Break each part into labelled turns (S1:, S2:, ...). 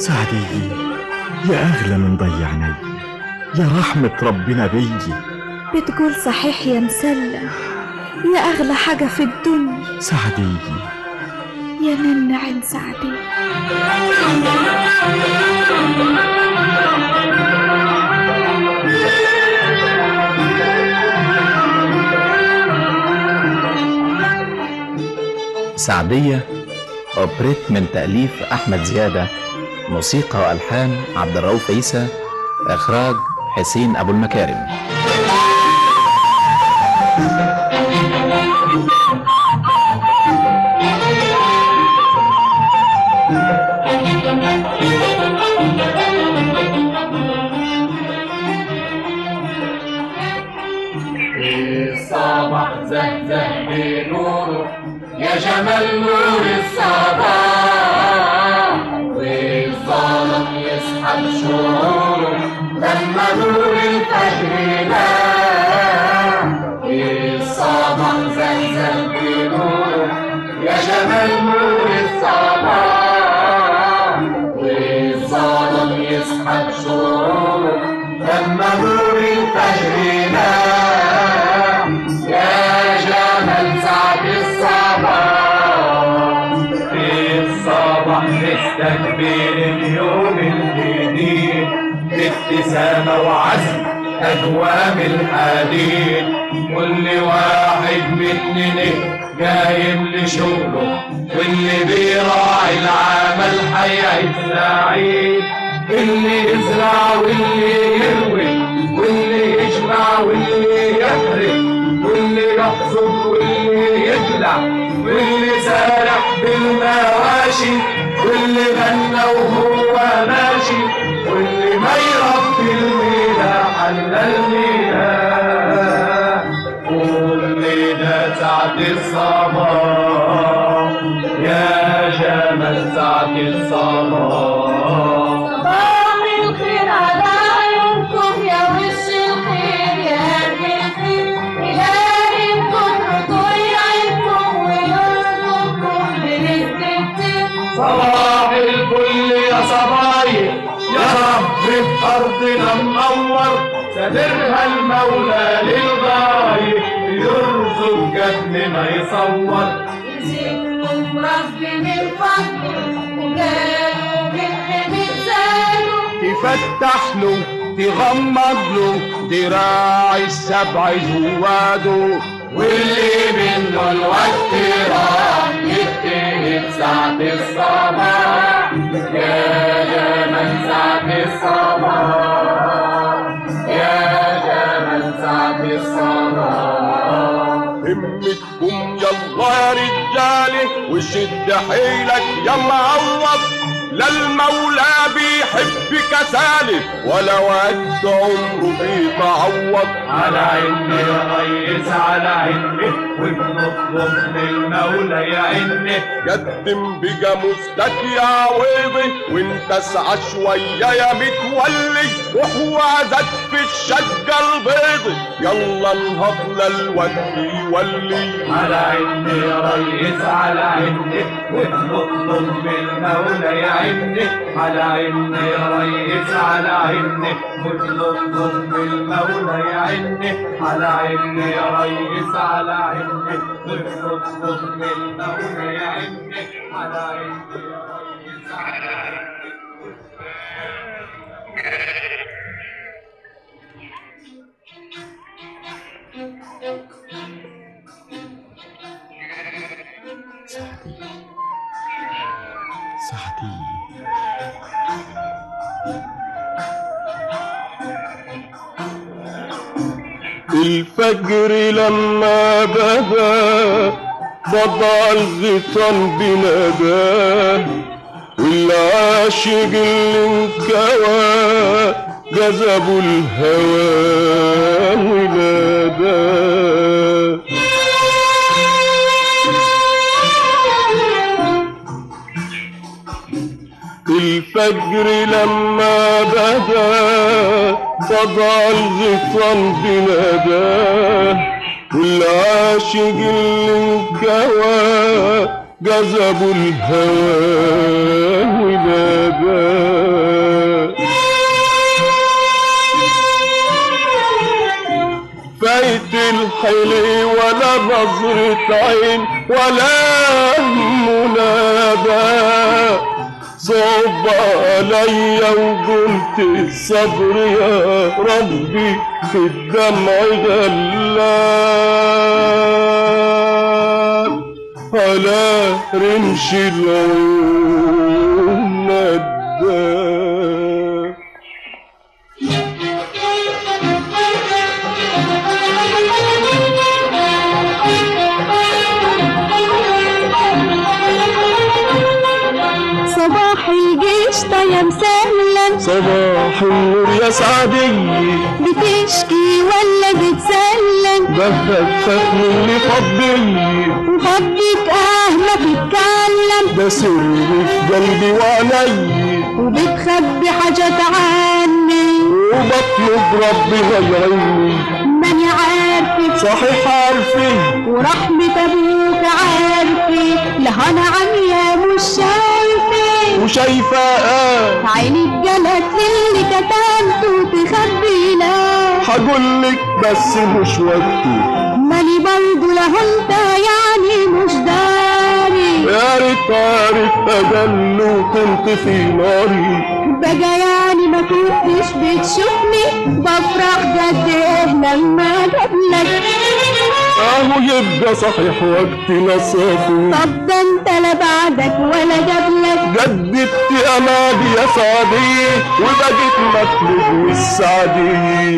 S1: سعدية يا أغلى من ضيعني يا رحمة ربنا بيجي
S2: بتقول صحيح يا مسلم يا أغلى حاجة في الدنيا
S1: سعدية
S2: يا من عين سعدي
S3: سعدية أوبريت من تأليف أحمد زيادة موسيقى وألحان عبد الرؤوف عيسى إخراج حسين أبو المكارم
S4: الصباح زهزه بنوره يا جمال نور الصباح والظلم يسحب شعوره لما نور الفجر لاح الصباح زهزه بنوره يا جمال نور الصباح والظلم يسحب شعوره لما نور الفجر لاح يا جمال سعد الصباح في الصباح نستقبل اليوم الجديد بابتسامة وعزم أجوام الحديد كل واحد مننا جايب لشغله واللي بيراعي العمل هيعيش سعيد اللي يزرع واللي يروي واللي يجمع واللي يحرق واللي يحصد واللي يبلع واللي سارح بالمواشي واللي غنى وهو ماشي واللي ما يربي المينا حل المينا كل ده سعد الصباح يا جمال سعد الصباح
S5: صباح الخير على عيونكم يا وش الخير يا قلب الخير إلهي بكرته يعينكم ويرزقكم برزق كتير
S4: صباح الفل يا صبايا يا رب في أرضنا منور سدرها المولى للغاية يرزق قد ما يصور
S5: يجيبكم ربي من فضله وجاله من مثاله
S4: تفتح له تغمض له دراع السبع زواده واللي منه الوقت راح يبتدي ساعة الصباح يا جمال ساعة الصباح يا جمال ساعة الصباح همتكم يلا يا رجالي وشد حيلك يا معوض لا المولى بيحبك سالف ولا وقت عمره بيتعوض على عيني يا ريس على عيني وبنطلب من المولى يا عيني قدم بجاموستك يا عويضي وانت اسعى شوية يا متولي وحوازك في الشقة البيضي يلا انهض للوقت يولي على عيني يا ريس على عيني ونطلب من المولى يا عيني على عيني يا ريس على عيني ونطلب من المولى يا عيني على عيني يا ريس على عيني ونطلب من المولى يا عيني على عيني يا ريس على عيني
S1: سعدية سعدية
S4: الفجر لما بدا بضع الغيطان بنداه والعاشق اللي انكوى جذبوا الهوى وناداه الفجر لما بدا وضع الغيطان بنداه والعاشق اللي انكوى جذبوا الهوى ونبات فايت الحلي ولا نظرة عين ولا منابات صب عليا وقلت الصبر يا ربي في الدمع غلاب على رمش العيون نداب
S5: صباح الجيش يا مسلم
S4: صباح النور يا سعدي
S5: بتشكي ولا بتسلم
S4: بخفف مني فضلي
S5: وفضيك اه ما تتكلم
S4: ده سر في قلبي وعيني
S5: وبتخبي حاجات عني
S4: وبطلب ربي غيرني
S5: ماني عارفة
S4: صحيح عارفين
S5: ورحمة أبوك عارفة لا أنا عمية مش شايفة
S4: وشايفة اه
S5: عيني اتجلت للي كتمته تخبي لا
S4: هقولك بس مش وقته
S5: ماني برضه لا انت يعني مش داري
S4: يا ريت عارف اجل وتنطفي ناري
S5: بقى يعني ما كنتش بتشوفني بفرح قد ايه لما جابلك
S4: اهو يبقى صحيح وقت نصافي
S5: طب ده انت لا بعدك ولا جابلك
S4: جددت امالي يا سعدي وبقيت مطلوب والسعدي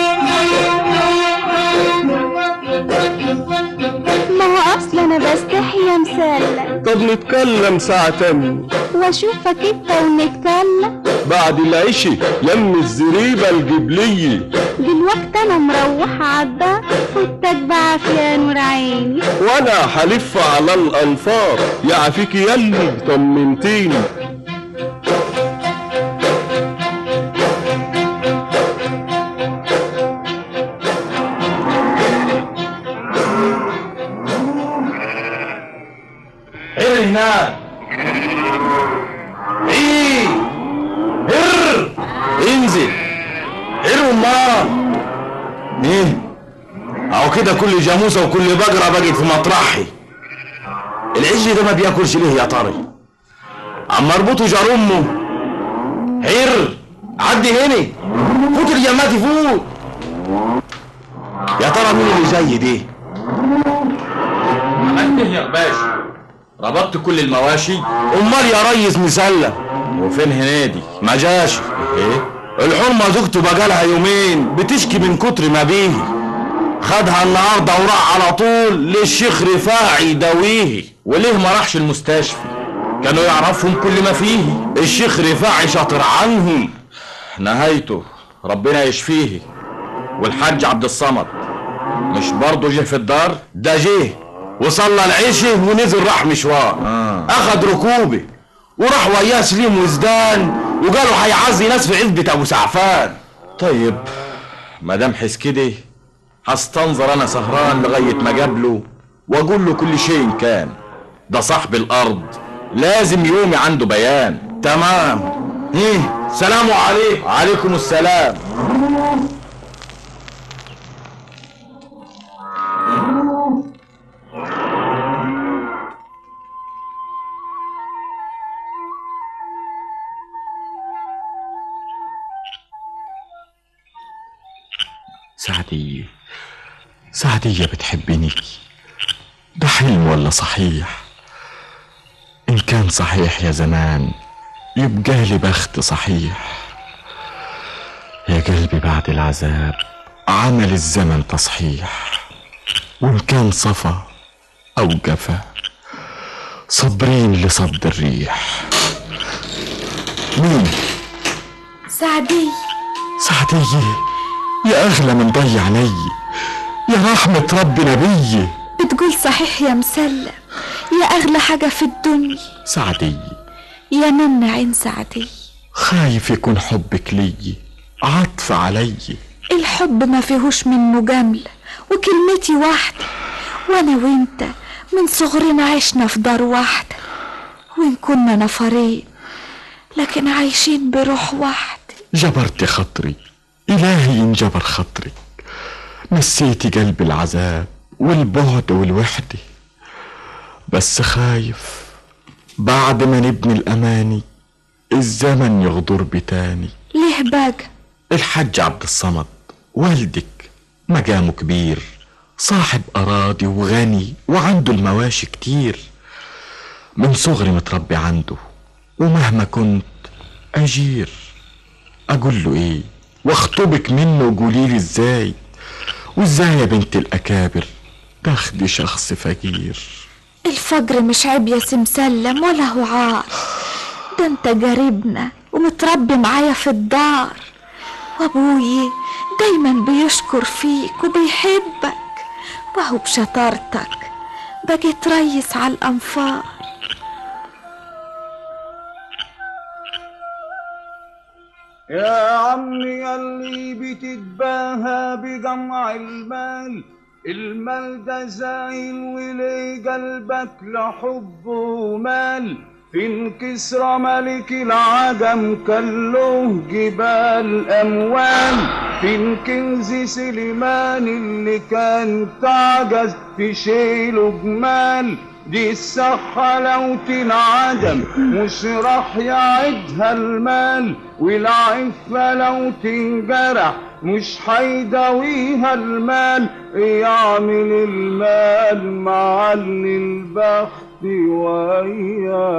S5: ما هو اصلا انا بستحي يا مسلم
S4: طب نتكلم ساعة تانية
S5: واشوفك انت ونتكلم
S4: بعد العشي يم الزريبة الجبلية
S5: دلوقتي انا مروحة عالدار فوتك بعافية يا نور عيني
S4: وانا حلف على الانفار يعافيك يلي طمنتيني
S3: هر هناك ايه هر انزل هر امال ايه اهو كده كل جاموسه وكل بقره بقت في مطرحي العجل ده ما بياكلش ليه يا طاري عم اربطه جار امه هر عدي هنا فوت الجماتي فوت يا ترى مين اللي جاي دي عملت ايه يا باشا ربطت كل المواشي امال يا ريس مسلم وفين هنادي ما جاش ايه الحرمه زوجته بقالها يومين بتشكي من كتر ما بيه خدها النهارده وراح على طول للشيخ رفاعي يداويه وليه ما راحش المستشفى كانوا يعرفهم كل ما فيه الشيخ رفاعي شاطر عنهم نهايته ربنا يشفيه والحاج عبد الصمد مش برضه جه في الدار ده جه وصلى العشاء ونزل راح مشوار آه. اخد ركوبه وراح وياه سليم وزدان وقالوا هيعزي ناس في عزبة ابو سعفان طيب ما دام حس كده هستنظر انا سهران لغايه ما قابله واقول له كل شيء كان ده صاحب الارض لازم يومي عنده بيان تمام ايه سلام عليكم عليكم السلام
S1: سعدية سعدية بتحبني ده حلم ولا صحيح إن كان صحيح يا زمان يبقى لي بخت صحيح يا قلبي بعد العذاب عمل الزمن تصحيح وإن كان صفا أو جفا صابرين لصد الريح مين
S2: سعدي
S1: سعدية يا أغلى من ضي عيني يا رحمة رب نبي
S2: بتقول صحيح يا مسلم يا أغلى حاجة في الدنيا
S1: سعدية
S2: يا من عين سعدي
S1: خايف يكون حبك لي عطف علي
S2: الحب ما فيهوش منه جملة وكلمتي واحدة وأنا وأنت من صغرنا عشنا في دار واحدة وإن كنا نفرين لكن عايشين بروح واحدة
S1: جبرت خاطري إلهي انجبر خاطري نسيتي قلبي العذاب والبعد والوحدة بس خايف بعد ما نبني الأماني الزمن يغدر بتاني
S2: ليه بقى
S1: الحاج عبد الصمد والدك مقامه كبير صاحب أراضي وغني وعنده المواشي كتير من صغري متربي عنده ومهما كنت أجير أقول له إيه واخطبك منه وقوليلي إزاي وإزاي يا بنت الأكابر تاخدي شخص فقير
S2: الفجر مش عيب يا سمسلم ولا هو عار ده انت قريبنا ومتربي معايا في الدار وابوي دايما بيشكر فيك وبيحبك وهو بشطارتك بقيت ريس على الانفار
S6: يا عمي يلي بتتباهى بجمع المال المال ده زايل وليه قلبك لحبه مال فين كسرى ملك العدم كان له جبال اموال فين كنز سليمان اللي كان تعجز في شيله جمال دي الصحة لو تنعدم مش راح يعدها المال والعفة لو تنجرح مش هيداويها المال يعمل المال مع اللي البخت ويا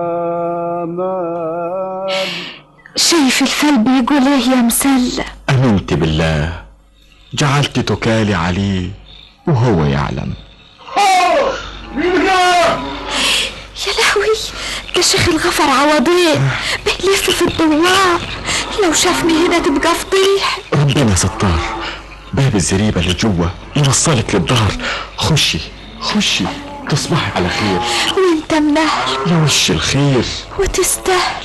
S6: مال
S2: شايف الفل بيقول ايه يا مسلم
S1: أمنت بالله جعلت تكالي عليه وهو يعلم
S2: يا لهوي ده شيخ الغفر عوضين بيلف في الدوار لو شافني هنا تبقى فضيح
S1: ربنا ستار باب الزريبة اللي جوا يوصلك للدار خشي خشي تصبحي على خير
S2: وانت منهل
S1: يا وش الخير
S2: وتستاهل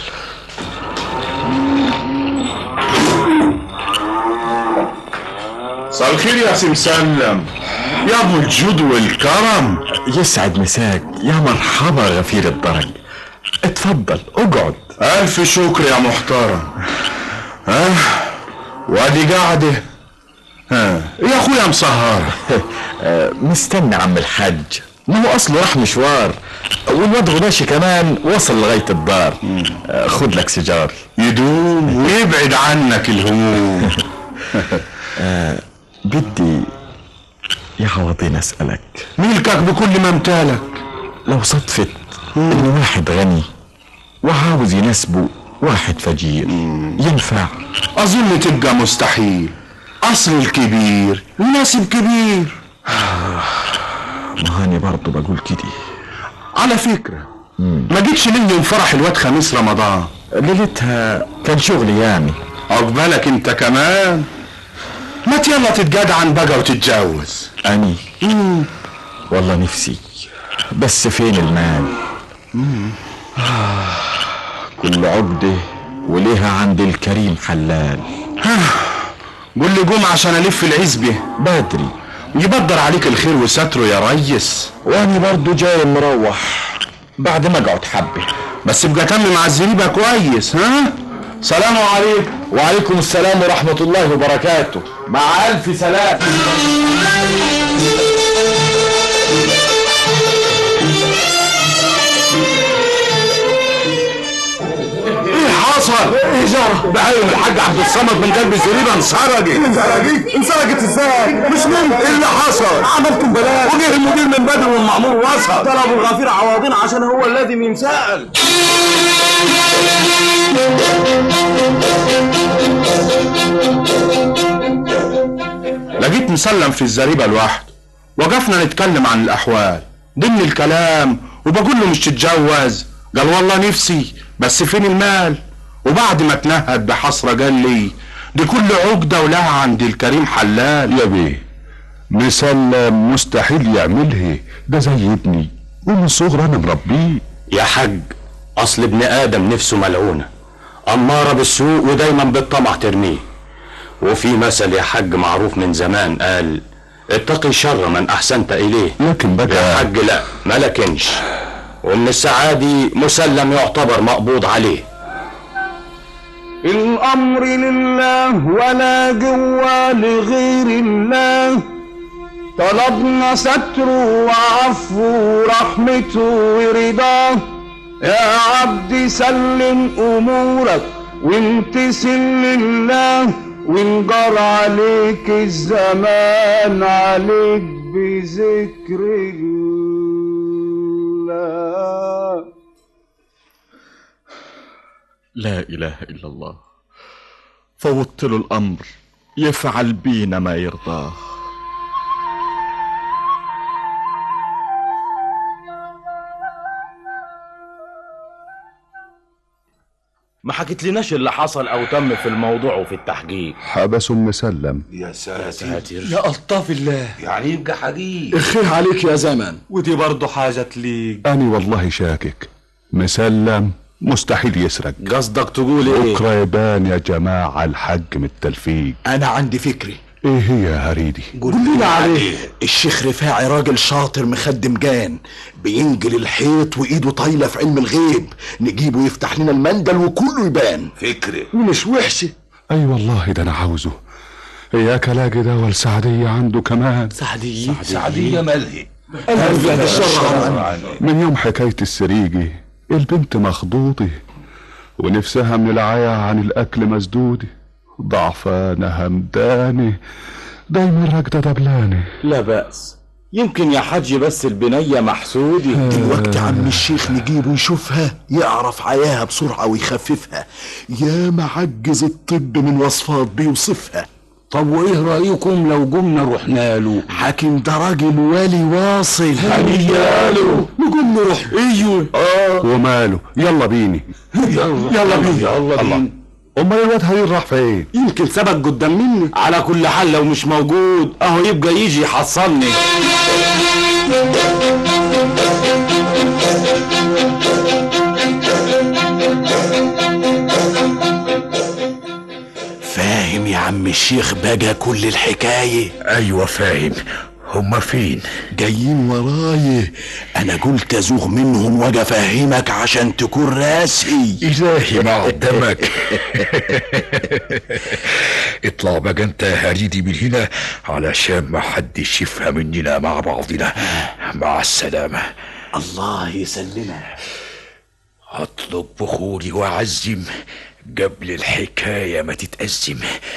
S3: مساء الخير يا سمسلم يا ابو الجود والكرم
S1: يسعد مساك يا مرحبا غفير الدرج اتفضل اقعد
S3: الف شكر يا محترم ها وادي قاعده ها يا اخويا مسهره
S1: آه، مستني عم الحاج ما هو اصله راح مشوار والواد غباشي كمان وصل لغايه الدار آه، خد لك سيجار
S3: يدوم ويبعد عنك الهموم
S1: بدي يا عوضين اسالك
S3: ملكك بكل ما امتلك
S1: لو صدفت ان واحد غني وعاوز يناسبه واحد فقير ينفع
S3: اظن تبقى مستحيل اصل الكبير يناسب كبير
S1: ما هاني برضه بقول كده
S3: على فكرة ما جيتش ليه يوم فرح الواد خميس رمضان
S1: ليلتها كان شغلي يعني
S3: عقبالك انت كمان ما يلا تتجدعن بقى وتتجوز
S1: اني والله نفسي بس فين المال آه، كل عقدة وليها عند الكريم حلال
S3: قول لي قوم عشان الف العزبة
S1: بدري
S3: يبدر عليك الخير وستره يا ريس
S1: واني برضو جاي مروح بعد ما اقعد حبه
S3: بس ابقى تم مع الزريبة كويس ها سلام عليكم
S1: وعليكم السلام ورحمة الله وبركاته مع ألف سلام
S3: ايه حصل؟ ايه جرى؟ بعين الحاج عبد الصمد من قلب الزريبة انسرقت انسرقت؟ انسرقت ازاي؟ مش ممكن ايه اللي حصل؟ عملتم بلاغ وجه المدير من بدر والمعمور وصل
S6: طلبوا الغفير عوضين عشان هو الذي ينسأل
S3: لقيت مسلم في الزريبة لوحده وقفنا نتكلم عن الأحوال ضمن الكلام وبقول له مش تتجوز قال والله نفسي بس فين المال وبعد ما اتنهد بحسرة قال لي دي كل عقدة ولها عند الكريم حلال
S7: يا بيه مسلم مستحيل يعملها ده زي ابني ومن صغر انا مربيه
S8: يا حاج اصل ابن ادم نفسه ملعونه اماره بالسوء ودايما بالطمع ترميه وفي مثل يا حاج معروف من زمان قال اتقي شر من احسنت اليه
S7: لكن
S8: يا
S7: بقى
S8: حاج لا ما لكنش ومن الساعة دي مسلم يعتبر مقبوض عليه
S6: الأمر لله ولا جوا لغير الله طلبنا ستره وعفو ورحمته ورضاه يا عبدي سلم أمورك وامتثل لله وانجر عليك الزمان عليك بذكر الله
S1: لا إله إلا الله فوضت له الأمر يفعل بينا ما يرضاه
S3: ما حكيت لناش اللي حصل او تم في الموضوع وفي التحقيق
S7: حبسوا مسلم
S9: يا ساتر
S3: يا الطاف الله
S9: يعني يبقى حقيقي
S3: الخير عليك يا زمن ودي برضه حاجة ليك
S7: أنا والله شاكك مسلم مستحيل يسرق
S3: قصدك تقول ايه
S7: بكرة يبان يا جماعة الحج من التلفيق
S10: انا عندي فكري
S7: ايه هي يا هريدي
S10: قول لنا عليه الشيخ رفاعي راجل شاطر مخدم جان بينجل الحيط وايده طايله في علم الغيب نجيبه يفتح لنا المندل وكله يبان
S9: فكرة
S10: ومش وحشه
S7: اي أيوة والله ده انا عاوزه اياك الاقي ده والسعدية عنده كمان
S3: سعدية
S9: سعدية ملهي
S10: ألف بعد الشر عنه
S7: من يوم حكاية السريجي البنت مخضوضة ونفسها من العيا عن الأكل مسدودة ضعفانة همدانة دايما راكدة دبلانة
S3: لا بأس يمكن يا حاج بس البنية محسودة
S10: دلوقتي عم الشيخ نجيبه يشوفها يعرف عياها بسرعة ويخففها يا معجز الطب من وصفات بيوصفها
S9: طب وايه رأيكم لو قمنا رحنا له
S10: حاكم ده راجل والي واصل
S3: هنياله
S10: نقوم نروح
S3: ايوه
S7: وماله يلا بيني
S10: يلا بينا
S3: يلا بينا
S7: امال الواد هير راح فين
S3: يمكن سبق قدام مني على كل حال لو مش موجود اهو يبقى يجي يحصلني
S10: فاهم يا عم الشيخ بقى كل الحكاية
S9: ايوه فاهم هما فين
S10: جايين وراي انا قلت ازوغ منهم واجي افهمك عشان تكون راسي
S9: الهي ما قدامك اطلع بقى انت يا هريدي من هنا علشان ما حدش يفهم مننا مع بعضنا مع السلامة
S10: الله يسلمك
S9: هطلب بخوري واعزم قبل الحكاية ما تتأزم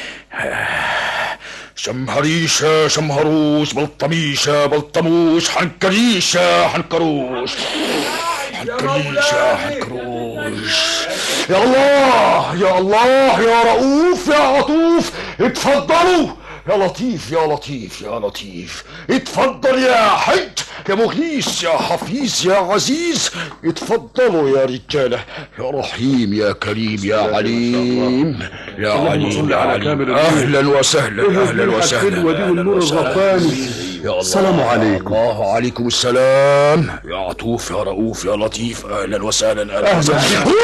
S9: شمهريشة شمهروش بلطميشة بلطموش حنكريشة حنكروش حنكريشة حنكروش يا الله يا الله يا رؤوف يا عطوف اتفضلوا يا لطيف يا لطيف يا لطيف اتفضل يا حج يا مغيث يا حفيظ يا عزيز اتفضلوا يا رجالة يا رحيم يا كريم يا عليم يا عليم يا عليم اهلا وسهلا اهلا وسهلا والنور الرباني يا الله السلام عليكم الله عليكم السلام يا عطوف يا رؤوف يا لطيف اهلا وسهلا اهلا وسهلا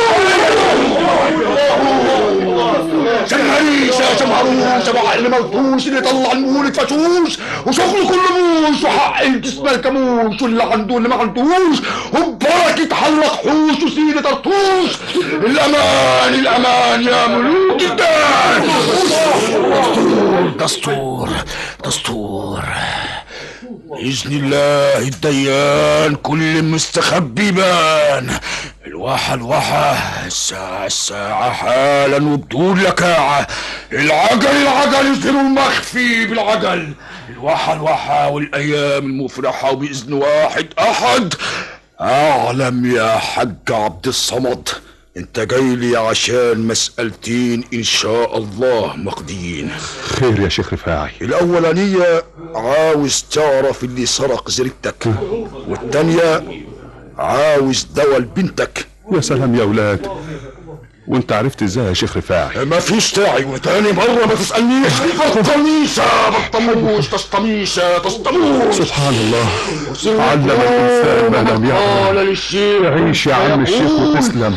S9: شمهريشة شمهروش شبع اللي ملطوش اللي يطلع المولد فشوش وشغله كله موش وحق الجسم الكموش واللي عنده اللي ما عندوش وبركة حلق حوش وسيدة طرطوش الأمان الأمان يا ملوك الدار دستور دستور دستور بإذن الله الديان كل مستخبي بان الواحة الواحة الساعة الساعة حالا وبدون لكاعة العجل العجل يظهر المخفي بالعجل الواحة الواحة والأيام المفرحة وبإذن واحد أحد أعلم يا حج عبد الصمد انت جاي لي عشان مسألتين ان شاء الله مقضيين
S7: خير يا شيخ رفاعي
S9: الاولانية عاوز تعرف اللي سرق زريبتك والتانية عاوز دواء لبنتك
S7: يا سلام يا ولاد وانت عرفت ازاي يا شيخ رفاعي
S9: ما فيش داعي وتاني مرة ما تسألنيش بطميشة بطموش تسطميشة تسطموش
S7: سبحان الله علم الانسان ما لم يعلم
S9: قال للشيخ
S7: عيش يا عم الشيخ وتسلم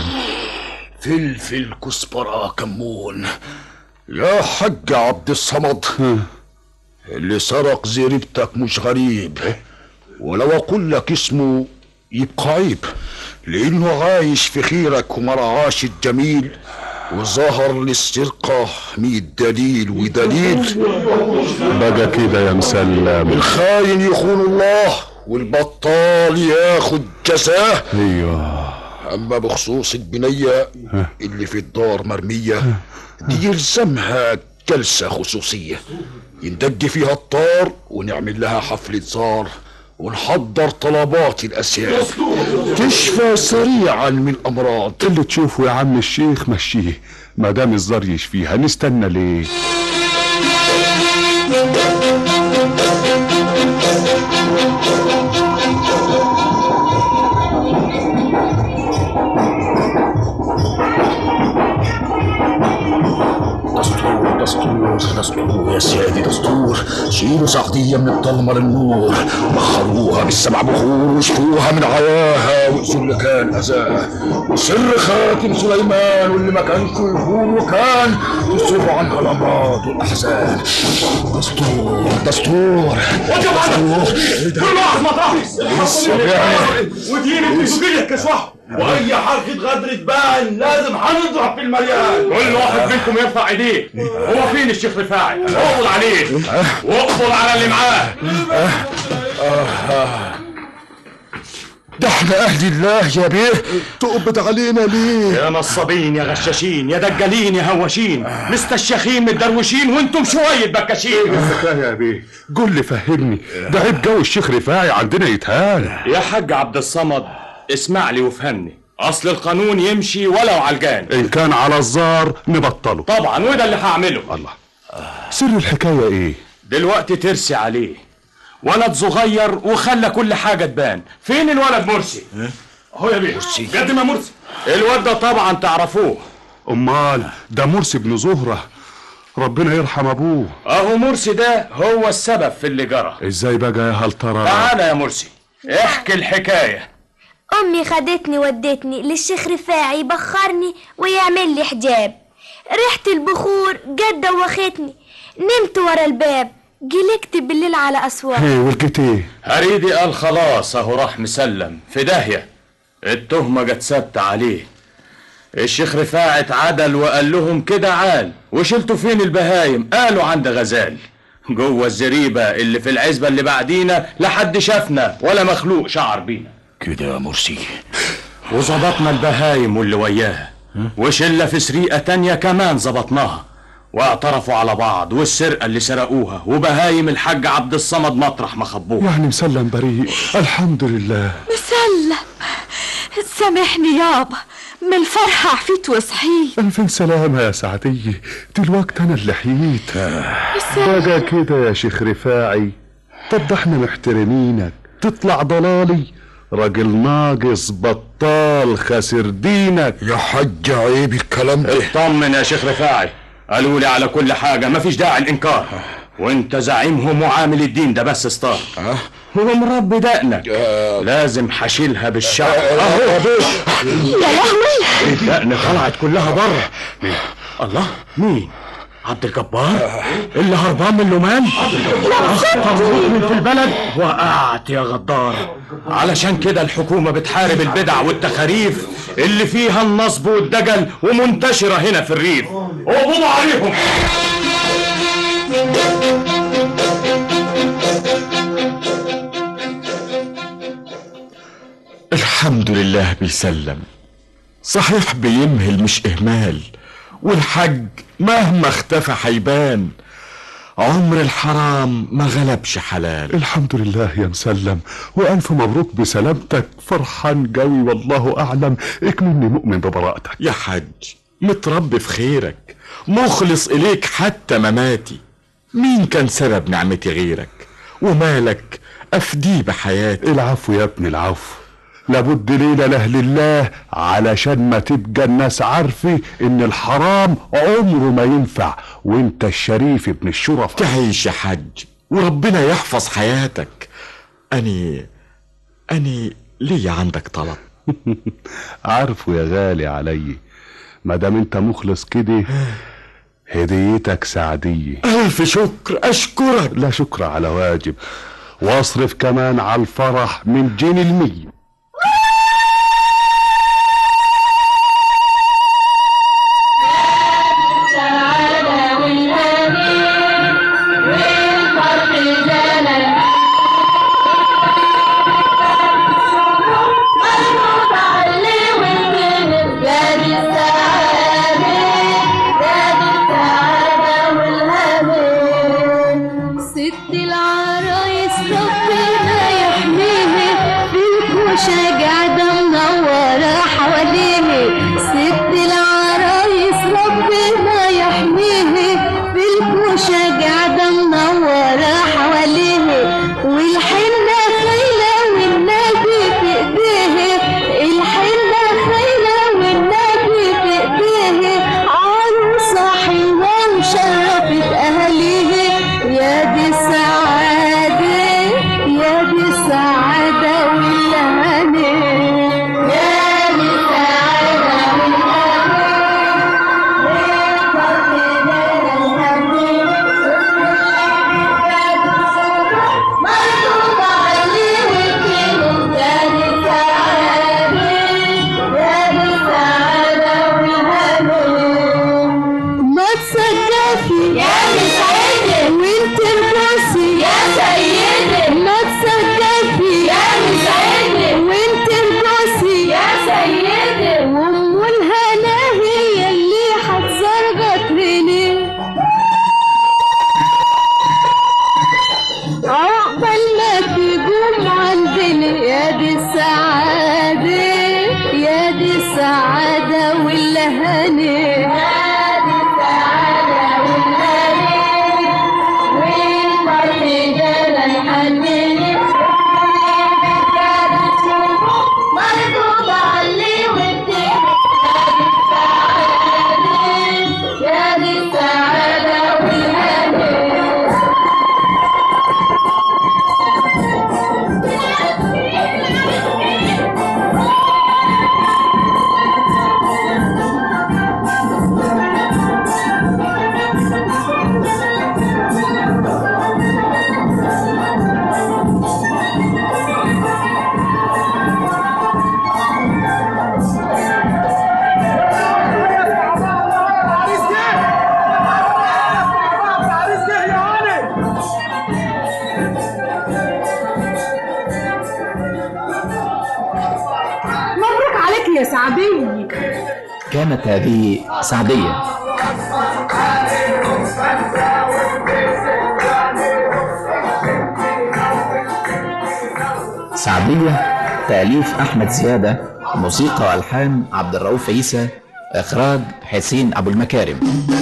S9: فلفل كزبرة كمون يا حج عبد الصمد اللي سرق زريبتك مش غريب ولو اقول لك اسمه يبقى عيب لانه عايش في خيرك وما رعاش الجميل وظهر للسرقة ميت دليل ودليل
S7: بقى كده يا مسلم
S9: الخاين يخون الله والبطال ياخد جزاه
S7: ايوه
S9: اما بخصوص البنية اللي في الدار مرمية دي يلزمها جلسة خصوصية يندج فيها الطار ونعمل لها حفلة زار ونحضر طلبات الأسياد تشفى سريعا من أمراض
S7: اللي تشوفه يا عم الشيخ مشيه ما دام الزار يشفيها نستنى ليه
S9: دستور دستور دستور يا سيادي دستور شيلوا سعدية من الضلمة للنور بخروها بالسبع بخور وشفوها من عياها وقسوا اللي كان أذاه وسر خاتم سليمان واللي ما كانش يكون وكان تصر عنها الأمراض والأحزان دستور دستور
S3: وجب عنك
S9: دستور
S3: كل واحد مطرحه
S9: يعني
S3: ودين التسجيل كسوح واي حركه غدر تبان لازم هنضرب في المليان كل واحد منكم يرفع ايديه هو فين الشيخ رفاعي اقبض عليه واقبض على اللي معاه
S9: ده احنا أهل الله يا بيه تقبض علينا ليه
S3: يا نصابين يا غشاشين يا دجالين يا هواشين مستشيخين متدروشين وانتم شويه بكاشين
S7: كفايه يا بيه قول لي فهمني ده عيب جو الشيخ رفاعي عندنا يتهان
S3: يا حاج عبد الصمد اسمع لي وافهمني اصل القانون يمشي ولو على الجان
S7: ان كان على الزار نبطله
S3: طبعا وده اللي هعمله
S7: الله سر الحكايه ايه
S3: دلوقتي ترسي عليه ولد صغير وخلى كل حاجة تبان فين الولد مرسي اهو يا بيه مرسي قد ما مرسي الواد ده طبعا تعرفوه
S7: امال ده مرسي بن زهره ربنا يرحم ابوه
S3: اهو مرسي ده هو السبب في اللي جرى
S7: ازاي بقى يا هل ترى
S3: تعالى يا مرسي احكي الحكاية
S11: أمي خدتني ودتني للشيخ رفاعي يبخرني ويعمل لي حجاب ريحة البخور جت دوختني نمت ورا الباب جلكت بالليل على أسوار
S7: ايه ولقيت ايه
S3: هريدي قال خلاص اهو راح مسلم في داهية التهمة جت ثابتة عليه الشيخ رفاعي اتعدل وقال لهم كده عال وشلتوا فين البهايم قالوا عند غزال جوه الزريبة اللي في العزبة اللي بعدينا لحد شافنا ولا مخلوق شعر بينا
S9: كده يا مرسي
S3: وظبطنا البهايم واللي وياها وشلة في سرقة تانية كمان ظبطناها واعترفوا على بعض والسرقة اللي سرقوها وبهايم الحاج عبد الصمد مطرح ما خبوها
S7: يعني مسلم بريء الحمد لله
S2: مسلم سامحني يابا من الفرحة عفيت وصحيت
S7: ألف سلامة يا سعدية دلوقتي أنا اللي حييت بقى كده يا شيخ رفاعي طب ده احنا محترمينك تطلع ضلالي راجل ناقص بطال خسر دينك
S9: يا حج عيب الكلام ده
S3: اطمن يا شيخ رفاعي قالوا لي على كل حاجة مفيش داعي الإنكار وانت زعيمهم وعامل الدين ده بس ستار هو مربي دقنك لازم حشيلها بالشعر اهو
S2: يا لهوي
S3: الدقن طلعت كلها بره الله مين عبد الجبار اللي هربان من لومان اخطر مؤمن في البلد وقعت يا غدار علشان كده الحكومة بتحارب البدع والتخاريف اللي فيها النصب والدجل ومنتشرة هنا في الريف قبضوا عليهم
S1: الحمد لله بيسلم صحيح بيمهل مش إهمال والحج مهما اختفى حيبان عمر الحرام ما غلبش حلال
S7: الحمد لله يا مسلم وألف مبروك بسلامتك فرحان قوي والله أعلم اكملني مؤمن ببراءتك
S1: يا حج متربي في خيرك مخلص إليك حتى مماتي مين كان سبب نعمتي غيرك ومالك أفديه بحياتي
S7: العفو يا ابن العفو لابد ليلة لأهل الله علشان ما تبقى الناس عارفة إن الحرام عمره ما ينفع وإنت الشريف ابن الشرف
S1: تعيش يا حج وربنا يحفظ حياتك أني أني ليا عندك طلب
S7: عارفه يا غالي علي ما دام انت مخلص كده هديتك سعدية
S1: ألف شكر أشكرك
S7: لا شكر على واجب واصرف كمان على الفرح من جنيه المية
S5: ست العرايس ربنا يحميها في الكوشة قاعدة منورة حواليه ست العرايس ربنا يحميها في الكوشة قاعدة منورة حواليه والحنة خيلة والنبي في ايديه الحنة خيلة والنبي في ايديه عروسة حلوة وشرفت اهاليه يا دي السعادة يا دي السعادة والهنا يا دي السعادة ما تصدقي يا مسعدة وانت البوسي يا سيدة ما تصدقي يا مسعدة وانت البوسي يا سيدة وام الهنا هي اللي حتزرغط لي عقبال ما تقوم عندنا يا دي السعادة يا دي السعادة والهنا يا دي السعادة والهنا والفرح جانا الحنين مربوط علي والدين يا دي السعادة والهنا
S12: مبروك عليك يا سعدية
S13: كانت هذه سعدية سعدية تأليف أحمد زيادة موسيقى وألحان عبد الرؤوف عيسى إخراج حسين أبو المكارم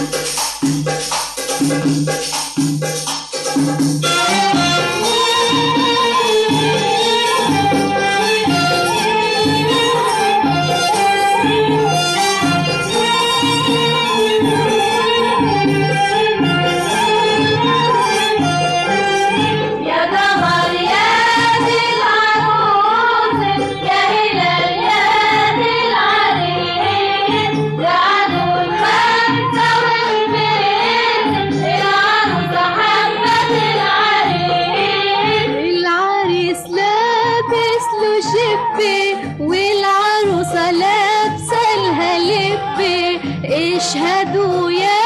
S5: يا قمر يا دي العروس يا هلال يا دي العريس يا عدو الخمسة والبيت العروسة حبت العريس العريس لابس له شبة والعروسة لابسة لها لبة اشهدوا يا